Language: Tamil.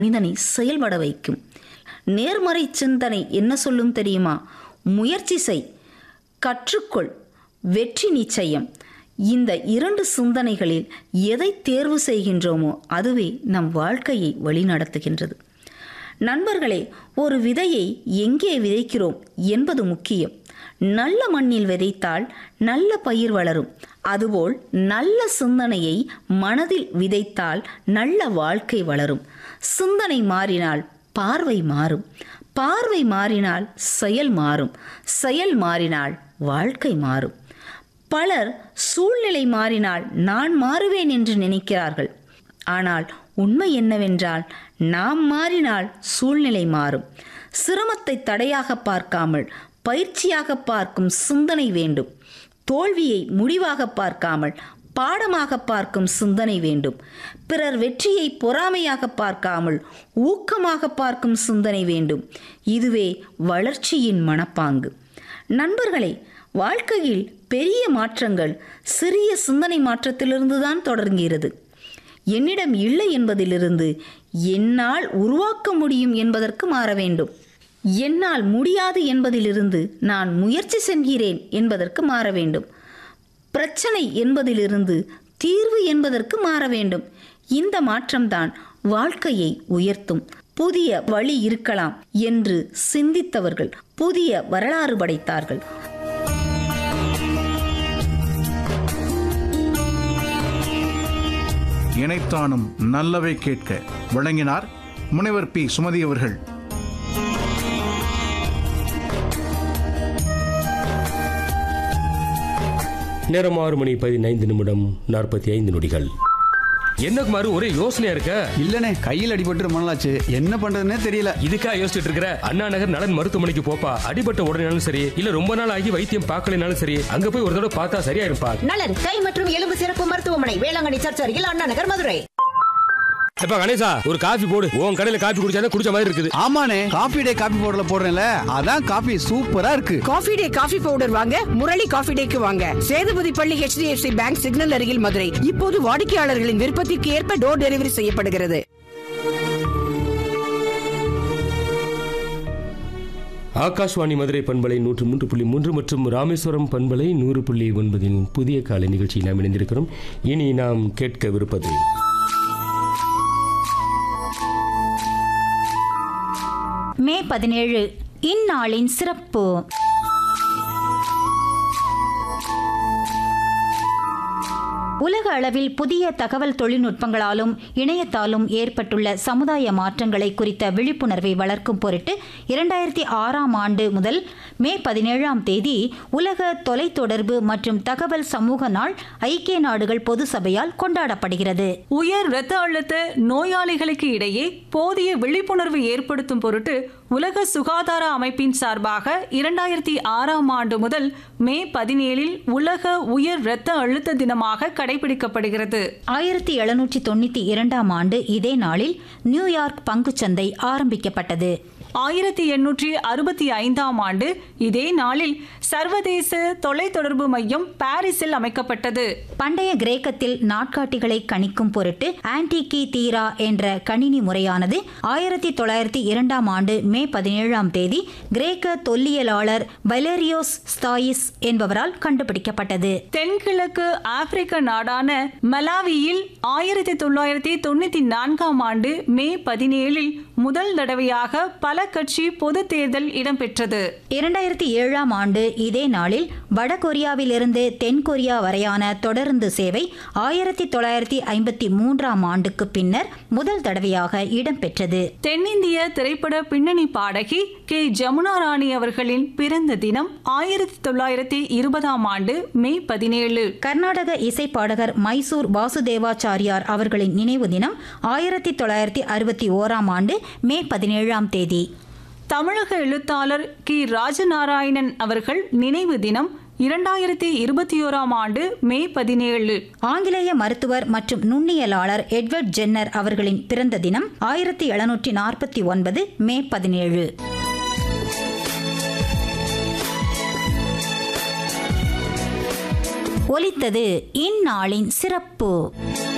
மனிதனை செயல்பட வைக்கும் நேர்மறை சிந்தனை என்ன சொல்லும் தெரியுமா முயற்சி செய் கற்றுக்கொள் வெற்றி நிச்சயம் இந்த இரண்டு சிந்தனைகளில் எதை தேர்வு செய்கின்றோமோ அதுவே நம் வாழ்க்கையை வழிநடத்துகின்றது நண்பர்களே ஒரு விதையை எங்கே விதைக்கிறோம் என்பது முக்கியம் நல்ல மண்ணில் விதைத்தால் நல்ல பயிர் வளரும் அதுபோல் நல்ல சிந்தனையை மனதில் விதைத்தால் நல்ல வாழ்க்கை வளரும் சிந்தனை மாறினால் பார்வை மாறும் பார்வை மாறினால் செயல் மாறும் செயல் மாறினால் வாழ்க்கை மாறும் பலர் சூழ்நிலை மாறினால் நான் மாறுவேன் என்று நினைக்கிறார்கள் ஆனால் உண்மை என்னவென்றால் நாம் மாறினால் சூழ்நிலை மாறும் சிரமத்தை தடையாக பார்க்காமல் பயிற்சியாக பார்க்கும் சிந்தனை வேண்டும் தோல்வியை முடிவாக பார்க்காமல் பாடமாக பார்க்கும் சிந்தனை வேண்டும் பிறர் வெற்றியை பொறாமையாக பார்க்காமல் ஊக்கமாக பார்க்கும் சிந்தனை வேண்டும் இதுவே வளர்ச்சியின் மனப்பாங்கு நண்பர்களே வாழ்க்கையில் பெரிய மாற்றங்கள் சிறிய சிந்தனை மாற்றத்திலிருந்து தான் தொடங்குகிறது என்னிடம் இல்லை என்பதிலிருந்து என்னால் உருவாக்க முடியும் என்பதற்கு மாற வேண்டும் என்னால் முடியாது என்பதிலிருந்து நான் முயற்சி செல்கிறேன் என்பதற்கு மாற வேண்டும் பிரச்சனை என்பதிலிருந்து தீர்வு என்பதற்கு மாற வேண்டும் இந்த மாற்றம்தான் வாழ்க்கையை உயர்த்தும் புதிய வழி இருக்கலாம் என்று சிந்தித்தவர்கள் புதிய வரலாறு படைத்தார்கள் இணைத்தானும் நல்லவை கேட்க வழங்கினார் முனைவர் பி சுமதி அவர்கள் நேரம் ஆறு மணி பதினைந்து நிமிடம் நாற்பத்தி ஐந்து நொடிகள் என்ன குமார் ஒரே யோசனையா இருக்க இல்லனே கையில் அடிபட்டு ரொம்ப நாளாச்சு என்ன பண்றதுன்னே தெரியல இதுக்கா யோசிச்சுட்டு இருக்கிற அண்ணா நகர் நலன் மருத்துவமனைக்கு போப்பா அடிபட்ட உடனேனாலும் சரி இல்ல ரொம்ப நாள் ஆகி வைத்தியம் பார்க்கலனாலும் சரி அங்க போய் ஒரு தடவை பார்த்தா சரியா இருப்பா நலன் கை மற்றும் எலும்பு சிறப்பு மருத்துவமனை வேளாங்கண்ணி சர்ச் அருகில் அண்ணா நகர் மதுரை எப்ப கணேசா ஒரு காஃபி போடு உன் கடையில காஃபி குடிச்சாதான் குடிச்ச மாதிரி இருக்குது ஆமாண்ணே காபி டே காபி பவுடர்ல போடுறேன்ல அதான் காபி சூப்பரா இருக்கு காஃபி டே காஃபி பவுடர் வாங்க முரளி காஃபி டேக்கு வாங்க சேதுபதி பள்ளி HDFC பேங்க் சிக்னல் அருகில் மதுரை இப்போது வாடிக்கையாளர்களின் விருப்பத்திற்கு ஏற்ப டோர் டெலிவரி செய்யப்படுகிறது ஆகாஷ்வாணி மதுரை பண்பலை நூற்று மூன்று புள்ளி மூன்று மற்றும் ராமேஸ்வரம் பண்பலை நூறு புள்ளி ஒன்பதின் புதிய காலை நிகழ்ச்சியில் நாம் இணைந்திருக்கிறோம் இனி நாம் கேட்கவிருப்பது மே பதினேழு இந்நாளின் சிறப்பு உலக அளவில் புதிய தகவல் தொழில்நுட்பங்களாலும் இணையத்தாலும் ஏற்பட்டுள்ள சமுதாய மாற்றங்களை குறித்த விழிப்புணர்வை வளர்க்கும் பொருட்டு இரண்டாயிரத்தி ஆறாம் ஆண்டு முதல் மே பதினேழாம் தேதி உலக தொலைத்தொடர்பு மற்றும் தகவல் சமூக நாள் ஐக்கிய நாடுகள் பொது சபையால் கொண்டாடப்படுகிறது உயர் இரத்த அழுத்த நோயாளிகளுக்கு இடையே போதிய விழிப்புணர்வு ஏற்படுத்தும் பொருட்டு உலக சுகாதார அமைப்பின் சார்பாக இரண்டாயிரத்தி ஆறாம் ஆண்டு முதல் மே பதினேழில் உலக உயர் இரத்த அழுத்த தினமாக கடைபிடிக்கப்படுகிறது ஆயிரத்தி எழுநூற்றி தொண்ணூற்றி இரண்டாம் ஆண்டு இதே நாளில் நியூயார்க் பங்குச்சந்தை ஆரம்பிக்கப்பட்டது ஆயிரத்தி எண்ணூற்றி அறுபத்தி ஐந்தாம் ஆண்டு இதே நாளில் சர்வதேச தொலைத்தொடர்பு மையம் பாரிஸில் அமைக்கப்பட்டது பண்டைய கிரேக்கத்தில் நாட்காட்டிகளை கணிக்கும் பொருட்டு ஆன்டிகி தீரா என்ற கணினி முறையானது ஆயிரத்தி தொள்ளாயிரத்தி இரண்டாம் ஆண்டு மே பதினேழாம் தேதி கிரேக்க தொல்லியலாளர் வலேரியோஸ் ஸ்தாயிஸ் என்பவரால் கண்டுபிடிக்கப்பட்டது தென்கிழக்கு ஆப்பிரிக்க நாடான மலாவியில் ஆயிரத்தி தொள்ளாயிரத்தி தொண்ணூத்தி நான்காம் ஆண்டு மே பதினேழில் முதல் தடவையாக பல கட்சி பொது தேர்தல் இடம்பெற்றது இரண்டாயிரத்தி ஏழாம் ஆண்டு இதே நாளில் வடகொரியாவிலிருந்து தென்கொரியா வரையான தொடருந்து சேவை ஆயிரத்தி தொள்ளாயிரத்தி ஐம்பத்தி மூன்றாம் ஆண்டுக்கு பின்னர் முதல் தடவையாக இடம்பெற்றது தென்னிந்திய திரைப்பட பின்னணி பாடகி கே ஜமுனா ராணி அவர்களின் பிறந்த தினம் ஆயிரத்தி தொள்ளாயிரத்தி இருபதாம் ஆண்டு மே பதினேழு கர்நாடக இசைப்பாடகர் மைசூர் வாசுதேவாச்சாரியார் அவர்களின் நினைவு தினம் ஆயிரத்தி தொள்ளாயிரத்தி அறுபத்தி ஓராம் ஆண்டு மே பதினேழாம் தேதி தமிழக எழுத்தாளர் கி ராஜநாராயணன் அவர்கள் நினைவு தினம் இரண்டாயிரத்தி இருபத்தி ஓராம் ஆண்டு மே பதினேழு ஆங்கிலேய மருத்துவர் மற்றும் நுண்ணியலாளர் எட்வர்ட் ஜென்னர் அவர்களின் பிறந்த தினம் ஆயிரத்தி எழுநூற்றி நாற்பத்தி ஒன்பது மே பதினேழு ஒலித்தது இந்நாளின் சிறப்பு